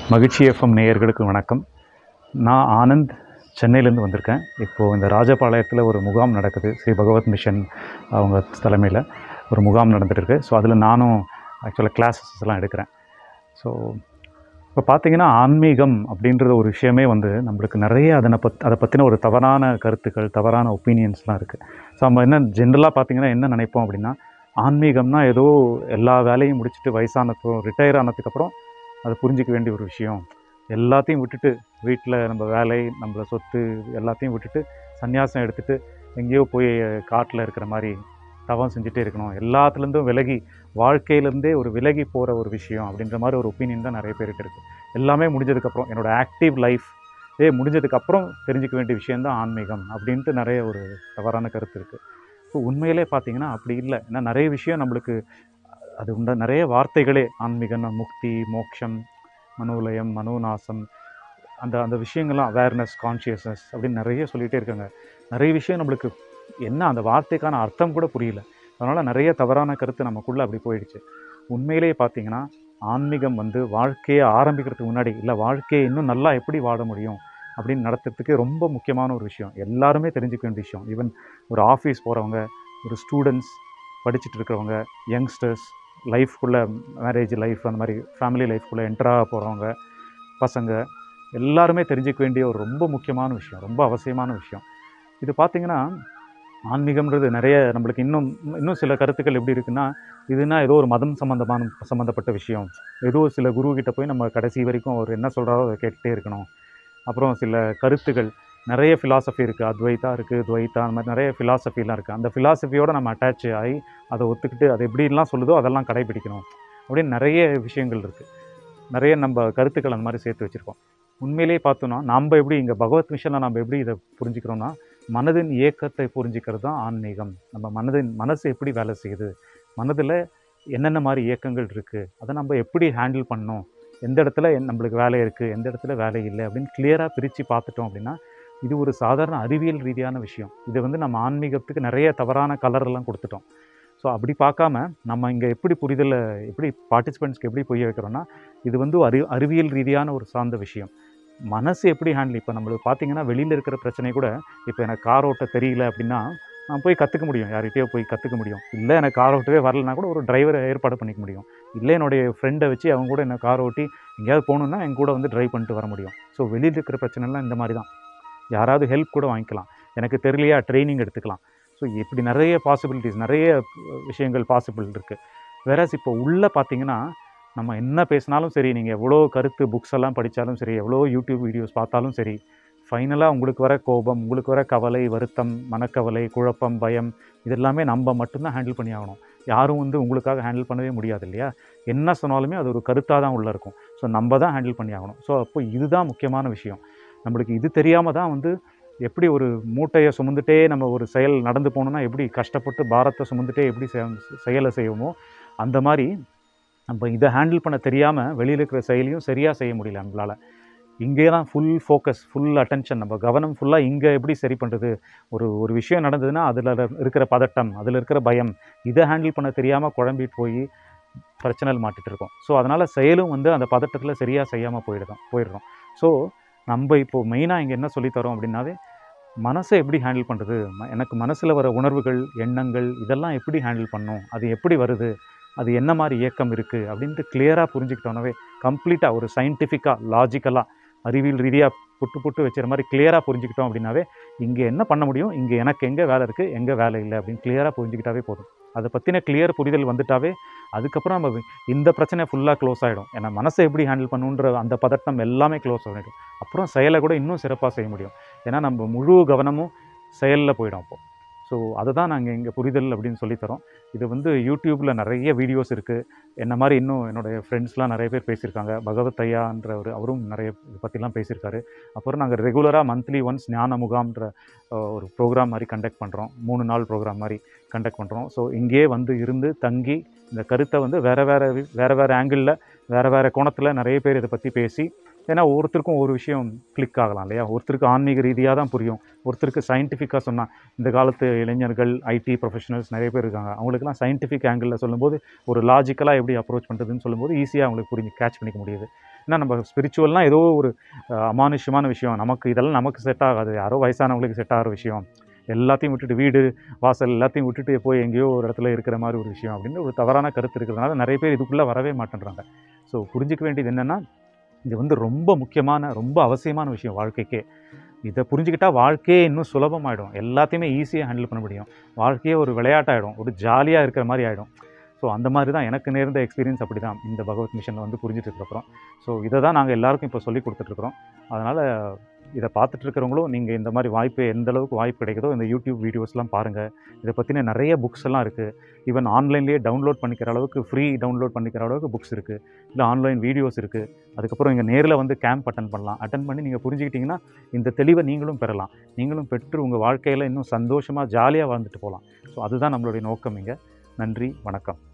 மகிழ்ச்சி எஃப்எம் நேயர்களுக்கு வணக்கம் நான் ஆனந்த் சென்னையிலேருந்து வந்திருக்கேன் இப்போது இந்த ராஜபாளையத்தில் ஒரு முகாம் நடக்குது ஸ்ரீ பகவத் மிஷன் அவங்க தலைமையில் ஒரு முகாம் நடந்துகிட்ருக்கு ஸோ அதில் நானும் ஆக்சுவலாக கிளாஸஸ் எல்லாம் எடுக்கிறேன் ஸோ இப்போ பார்த்தீங்கன்னா ஆன்மீகம் அப்படின்ற ஒரு விஷயமே வந்து நம்மளுக்கு நிறைய அதனை பத் அதை பற்றின ஒரு தவறான கருத்துக்கள் தவறான ஒப்பீனியன்ஸ்லாம் இருக்குது ஸோ நம்ம என்ன ஜென்ரலாக பார்த்தீங்கன்னா என்ன நினைப்போம் அப்படின்னா ஆன்மீகம்னா ஏதோ எல்லா வேலையும் முடிச்சுட்டு வயசானதும் ரிட்டையர் ஆனதுக்கப்புறம் அது புரிஞ்சிக்க வேண்டிய ஒரு விஷயம் எல்லாத்தையும் விட்டுட்டு வீட்டில் நம்ம வேலை நம்மள சொத்து எல்லாத்தையும் விட்டுட்டு சந்நியாசம் எடுத்துட்டு எங்கேயோ போய் காட்டில் இருக்கிற மாதிரி தவம் செஞ்சுட்டே இருக்கணும் எல்லாத்துலேருந்தும் விலகி வாழ்க்கையிலேருந்தே ஒரு விலகி போகிற ஒரு விஷயம் அப்படின்ற மாதிரி ஒரு ஒப்பீனியன் தான் நிறைய பேருக்கு இருக்குது எல்லாமே முடிஞ்சதுக்கப்புறம் என்னோடய ஆக்டிவ் லைஃப் ஏ முடிஞ்சதுக்கப்புறம் தெரிஞ்சுக்க வேண்டிய விஷயந்தான் ஆன்மீகம் அப்படின்ட்டு நிறைய ஒரு தவறான கருத்து இருக்குது ஸோ உண்மையிலே பார்த்தீங்கன்னா அப்படி இல்லை ஏன்னா நிறைய விஷயம் நம்மளுக்கு அது உண்ட நிறைய வார்த்தைகளே ஆன்மீகம்னா முக்தி மோட்சம் மனோலயம் மனோநாசம் அந்த அந்த விஷயங்கள்லாம் அவேர்னஸ் கான்ஷியஸ்னஸ் அப்படின்னு நிறைய சொல்லிகிட்டே இருக்காங்க நிறைய விஷயம் நம்மளுக்கு என்ன அந்த வார்த்தைக்கான அர்த்தம் கூட புரியல அதனால் நிறைய தவறான கருத்து நமக்குள்ளே அப்படி போயிடுச்சு உண்மையிலேயே பார்த்தீங்கன்னா ஆன்மீகம் வந்து வாழ்க்கையை ஆரம்பிக்கிறதுக்கு முன்னாடி இல்லை வாழ்க்கையை இன்னும் நல்லா எப்படி வாழ முடியும் அப்படின்னு நடத்துறதுக்கு ரொம்ப முக்கியமான ஒரு விஷயம் எல்லாருமே தெரிஞ்சுக்க வேண்டிய விஷயம் ஈவன் ஒரு ஆஃபீஸ் போகிறவங்க ஒரு ஸ்டூடெண்ட்ஸ் படிச்சுட்டு இருக்கிறவங்க யங்ஸ்டர்ஸ் லைஃப்குள்ளே மேரேஜ் லைஃப் அந்த மாதிரி ஃபேமிலி லைஃப்குள்ளே என்டராக போகிறவங்க பசங்க எல்லாருமே தெரிஞ்சுக்க வேண்டிய ஒரு ரொம்ப முக்கியமான விஷயம் ரொம்ப அவசியமான விஷயம் இது பார்த்திங்கன்னா ஆன்மீகம்ன்றது நிறைய நம்மளுக்கு இன்னும் இன்னும் சில கருத்துக்கள் எப்படி இருக்குன்னா இதுனா ஏதோ ஒரு மதம் சம்மந்தமான சம்மந்தப்பட்ட விஷயம் ஏதோ சில குரு கிட்ட போய் நம்ம கடைசி வரைக்கும் அவர் என்ன சொல்கிறாரோ அதை கேட்டுகிட்டே இருக்கணும் அப்புறம் சில கருத்துக்கள் நிறைய ஃபிலாசபி இருக்குது அத்வைத்தா இருக்குது துவைத்தா அந்த மாதிரி நிறைய ஃபிலாசபிலாம் இருக்குது அந்த ஃபிலாசபியோடு நம்ம அட்டாச் ஆகி அதை ஒத்துக்கிட்டு அது எப்படிலாம் சொல்லுதோ அதெல்லாம் கடைபிடிக்கணும் அப்படின்னு நிறைய விஷயங்கள் இருக்குது நிறைய நம்ம கருத்துக்கள் அந்த மாதிரி சேர்த்து வச்சுருக்கோம் உண்மையிலேயே பார்த்தோன்னா நம்ம எப்படி இங்கே பகவத் மிஷனில் நம்ம எப்படி இதை புரிஞ்சுக்கிறோன்னா மனதின் இயக்கத்தை புரிஞ்சுக்கிறது தான் ஆன்மீகம் நம்ம மனதின் மனசு எப்படி வேலை செய்யுது மனதில் என்னென்ன மாதிரி இயக்கங்கள் இருக்குது அதை நம்ம எப்படி ஹேண்டில் பண்ணணும் எந்த இடத்துல நம்மளுக்கு வேலை இருக்குது எந்த இடத்துல வேலை இல்லை அப்படின்னு கிளியராக பிரித்து பார்த்துட்டோம் அப்படின்னா இது ஒரு சாதாரண அறிவியல் ரீதியான விஷயம் இதை வந்து நம்ம ஆன்மீகத்துக்கு நிறைய தவறான கலர்லாம் கொடுத்துட்டோம் ஸோ அப்படி பார்க்காம நம்ம இங்கே எப்படி புரிதலை எப்படி பார்ட்டிசிபெண்ட்ஸ்க்கு எப்படி புரிய வைக்கிறோன்னா இது வந்து அறி அறிவியல் ரீதியான ஒரு சார்ந்த விஷயம் மனசு எப்படி ஹேண்டில் இப்போ நம்மளுக்கு பார்த்தீங்கன்னா வெளியில் இருக்கிற பிரச்சனை கூட இப்போ எனக்கு கார் ஓட்ட தெரியல அப்படின்னா நான் போய் கற்றுக்க முடியும் யார்கிட்டயோ போய் கற்றுக்க முடியும் இல்லை எனக்கு கார் ஓட்டவே வரலனா கூட ஒரு டிரைவரை ஏற்பாடு பண்ணிக்க முடியும் இல்லை என்னுடைய ஃப்ரெண்டை வச்சு அவங்க கூட என்ன கார் ஓட்டி எங்கேயாவது போகணுன்னா என் கூட வந்து ட்ரைவ் பண்ணிட்டு வர முடியும் ஸோ வெளியில் இருக்கிற பிரச்சனைலாம் இந்த மாதிரி தான் யாராவது ஹெல்ப் கூட வாங்கிக்கலாம் எனக்கு தெரியலையா ட்ரைனிங் எடுத்துக்கலாம் ஸோ இப்படி நிறைய பாசிபிலிட்டிஸ் நிறைய விஷயங்கள் பாசிபிள் இருக்குது வேறஸ் இப்போ உள்ளே பார்த்தீங்கன்னா நம்ம என்ன பேசினாலும் சரி நீங்கள் எவ்வளோ கருத்து புக்ஸ் எல்லாம் படித்தாலும் சரி எவ்வளோ யூடியூப் வீடியோஸ் பார்த்தாலும் சரி ஃபைனலாக உங்களுக்கு வர கோபம் உங்களுக்கு வர கவலை வருத்தம் மனக்கவலை குழப்பம் பயம் இதெல்லாமே நம்ம மட்டும்தான் ஹேண்டில் பண்ணி ஆகணும் யாரும் வந்து உங்களுக்காக ஹேண்டில் பண்ணவே முடியாது இல்லையா என்ன சொன்னாலுமே அது ஒரு கருத்தாக தான் உள்ளே இருக்கும் ஸோ நம்ம தான் ஹேண்டில் பண்ணி ஆகணும் ஸோ அப்போ இதுதான் முக்கியமான விஷயம் நம்மளுக்கு இது தெரியாமல் தான் வந்து எப்படி ஒரு மூட்டையை சுமந்துட்டே நம்ம ஒரு செயல் நடந்து போகணுன்னா எப்படி கஷ்டப்பட்டு பாரத்தை சுமந்துட்டே எப்படி செயலை செய்வோமோ அந்த மாதிரி நம்ம இதை ஹேண்டில் பண்ண தெரியாமல் வெளியில் இருக்கிற செயலையும் சரியாக செய்ய முடியல நம்மளால் இங்கே தான் ஃபுல் ஃபோக்கஸ் ஃபுல் அட்டென்ஷன் நம்ம கவனம் ஃபுல்லாக இங்கே எப்படி சரி பண்ணுறது ஒரு ஒரு விஷயம் நடந்ததுன்னா அதில் இருக்கிற பதட்டம் அதில் இருக்கிற பயம் இதை ஹேண்டில் பண்ண தெரியாமல் குழம்பிட்டு போய் பிரச்சனையில் மாட்டிகிட்டு இருக்கோம் ஸோ அதனால் செயலும் வந்து அந்த பதட்டத்தில் சரியாக செய்யாமல் போயிடுறோம் போயிடுறோம் ஸோ நம்ம இப்போது மெயினாக இங்கே என்ன சொல்லித்தரோம் அப்படின்னாவே மனசை எப்படி ஹேண்டில் பண்ணுறது எனக்கு மனசில் வர உணர்வுகள் எண்ணங்கள் இதெல்லாம் எப்படி ஹேண்டில் பண்ணும் அது எப்படி வருது அது என்ன மாதிரி இயக்கம் இருக்குது அப்படின்ட்டு கிளியராக புரிஞ்சுக்கிட்டோன்னவே கம்ப்ளீட்டாக ஒரு சயின்டிஃபிக்காக லாஜிக்கலாக அறிவியல் ரீதியாக புட்டு புட்டு வச்சுற மாதிரி கிளியராக புரிஞ்சுக்கிட்டோம் அப்படின்னாவே இங்கே என்ன பண்ண முடியும் இங்கே எனக்கு எங்கே வேலை இருக்குது எங்கே வேலை இல்லை அப்படின்னு கிளியராக புரிஞ்சுக்கிட்டாவே போதும் அதை பற்றின கிளியர் புரிதல் வந்துட்டாவே அதுக்கப்புறம் நம்ம இந்த பிரச்சனை ஃபுல்லாக க்ளோஸ் ஆகிடும் ஏன்னா மனசை எப்படி ஹேண்டில் பண்ணுன்ற அந்த பதட்டம் எல்லாமே க்ளோஸ் ஆகிடும் அப்புறம் செயலை கூட இன்னும் சிறப்பாக செய்ய முடியும் ஏன்னா நம்ம முழு கவனமும் செயலில் போயிடும் அப்போது ஸோ அதை தான் நாங்கள் இங்கே புரிதல் அப்படின்னு சொல்லித்தரோம் இது வந்து யூடியூப்பில் நிறைய வீடியோஸ் இருக்குது என்ன மாதிரி இன்னும் என்னுடைய ஃப்ரெண்ட்ஸ்லாம் நிறைய பேர் பேசியிருக்காங்க பகவத் ஐயான்றவர் அவரும் நிறைய இதை பற்றிலாம் பேசியிருக்காரு அப்புறம் நாங்கள் ரெகுலராக மந்த்லி ஒன்ஸ் ஞான முகாம்ன்ற ஒரு ப்ரோக்ராம் மாதிரி கண்டக்ட் பண்ணுறோம் மூணு நாள் ப்ரோக்ராம் மாதிரி கண்டக்ட் பண்ணுறோம் ஸோ இங்கேயே வந்து இருந்து தங்கி இந்த கருத்தை வந்து வேறு வேறு வேறு வேறு ஆங்கிளில் வேறு வேறு கோணத்தில் நிறைய பேர் இதை பற்றி பேசி ஏன்னா ஒவ்வொருத்தருக்கும் ஒரு விஷயம் கிளிக் ஆகலாம் இல்லையா ஒருத்தருக்கு ஆன்மீக ரீதியாக தான் புரியும் ஒருத்தருக்கு சயின்டிஃபிக்காக சொன்னால் இந்த காலத்து இளைஞர்கள் ஐடி ப்ரொஃபஷனல்ஸ் நிறைய பேர் இருக்காங்க அவங்களுக்குலாம் சயின்டிஃபிக் ஆங்கிளில் சொல்லும்போது ஒரு லாஜிக்கலாக எப்படி அப்ரோச் பண்ணுறதுன்னு சொல்லும்போது ஈஸியாக அவங்களுக்கு புரிஞ்சு கேட்ச் பண்ணிக்க முடியுது ஏன்னா நம்ம ஸ்பிரிச்சுவல்னால் ஏதோ ஒரு அஹ், அமானுஷ்யமான விஷயம் நமக்கு இதெல்லாம் நமக்கு செட் ஆகாது யாரோ வயசானவங்களுக்கு செட் ஆகிற விஷயம் எல்லாத்தையும் விட்டுட்டு வீடு வாசல் எல்லாத்தையும் விட்டுட்டு போய் எங்கேயோ ஒரு இடத்துல இருக்கிற மாதிரி ஒரு விஷயம் அப்படின்னு ஒரு தவறான கருத்து இருக்கிறதுனால நிறைய பேர் இதுக்குள்ளே வரவே மாட்டேன்றாங்க ஸோ புரிஞ்சிக்க வேண்டியது என்னென்னா இது வந்து ரொம்ப முக்கியமான ரொம்ப அவசியமான விஷயம் வாழ்க்கைக்கே இதை புரிஞ்சுக்கிட்டா வாழ்க்கையே இன்னும் சுலபமாயிடும் எல்லாத்தையுமே ஈஸியாக ஹேண்டில் பண்ண முடியும் வாழ்க்கையே ஒரு விளையாட்டாயிடும் ஒரு ஜாலியாக இருக்கிற மாதிரி ஆகிடும் ஸோ அந்த மாதிரி தான் எனக்கு நேர்ந்த எக்ஸ்பீரியன்ஸ் அப்படி தான் இந்த பகவத் மிஷனில் வந்து புரிஞ்சுட்டு இருக்கிறோம் ஸோ இதை தான் நாங்கள் எல்லாருக்கும் இப்போ சொல்லி கொடுத்துட்ருக்குறோம் அதனால் இதை பார்த்துட்டு இருக்கிறவங்களும் நீங்கள் இந்த மாதிரி வாய்ப்பு எந்த அளவுக்கு வாய்ப்பு கிடைக்குதோ இந்த யூடியூப் வீடியோஸ்லாம் பாருங்கள் இதை பற்றின நிறைய புக்ஸ் எல்லாம் இருக்குது ஈவன் ஆன்லைன்லேயே டவுன்லோட் பண்ணிக்கிற அளவுக்கு ஃப்ரீ டவுன்லோட் பண்ணிக்கிற அளவுக்கு புக்ஸ் இருக்குது இல்லை ஆன்லைன் வீடியோஸ் இருக்குது அதுக்கப்புறம் இங்கே நேரில் வந்து கேம்ப் அட்டன் பண்ணலாம் அட்டன் பண்ணி நீங்கள் புரிஞ்சுக்கிட்டிங்கன்னா இந்த தெளிவை நீங்களும் பெறலாம் நீங்களும் பெற்று உங்கள் வாழ்க்கையில் இன்னும் சந்தோஷமாக ஜாலியாக வாழ்ந்துட்டு போகலாம் ஸோ அதுதான் நம்மளுடைய நோக்கம் இங்கே நன்றி வணக்கம்